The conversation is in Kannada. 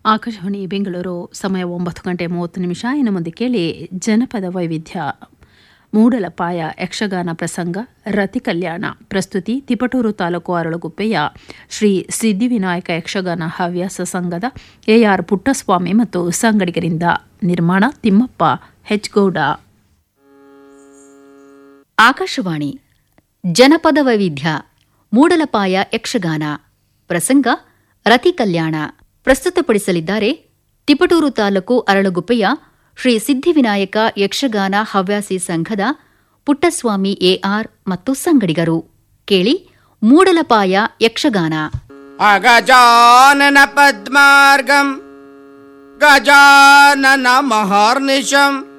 ಆಕಾಶವಾಣಿ ಬೆಂಗಳೂರು ಸಮಯ ಒಂಬತ್ತು ಗಂಟೆ ಮೂವತ್ತು ನಿಮಿಷ ಇನ್ನು ಮುಂದೆ ಕೇಳಿ ಜನಪದ ವೈವಿಧ್ಯ ಮೂಡಲಪಾಯ ಯಕ್ಷಗಾನ ಪ್ರಸಂಗ ರತಿ ಕಲ್ಯಾಣ ಪ್ರಸ್ತುತಿ ತಿಪಟೂರು ತಾಲೂಕು ಅರಳುಗುಪ್ಪೆಯ ಶ್ರೀ ಸಿದ್ಧಿವಿನಾಯಕ ಯಕ್ಷಗಾನ ಹವ್ಯಾಸ ಸಂಘದ ಎಆರ್ ಪುಟ್ಟಸ್ವಾಮಿ ಮತ್ತು ಸಂಗಡಿಗರಿಂದ ನಿರ್ಮಾಣ ತಿಮ್ಮಪ್ಪ ಹೆಚ್ಗೌಡ ಆಕಾಶವಾಣಿ ಜನಪದ ವೈವಿಧ್ಯ ಮೂಡಲಪಾಯ ಯಕ್ಷಗಾನ ಪ್ರಸಂಗ ರತಿ ಕಲ್ಯಾಣ ಪ್ರಸ್ತುತಪಡಿಸಲಿದ್ದಾರೆ ತಿಪಟೂರು ತಾಲೂಕು ಅರಳುಗುಪ್ಪೆಯ ಶ್ರೀ ಸಿದ್ಧಿವಿನಾಯಕ ಯಕ್ಷಗಾನ ಹವ್ಯಾಸಿ ಸಂಘದ ಪುಟ್ಟಸ್ವಾಮಿ ಎಆರ್ ಮತ್ತು ಸಂಗಡಿಗರು ಕೇಳಿ ಮೂಡಲಪಾಯ ಯಕ್ಷಗಾನ अगजानन पद्मार्गम् गजानन महार्निशम्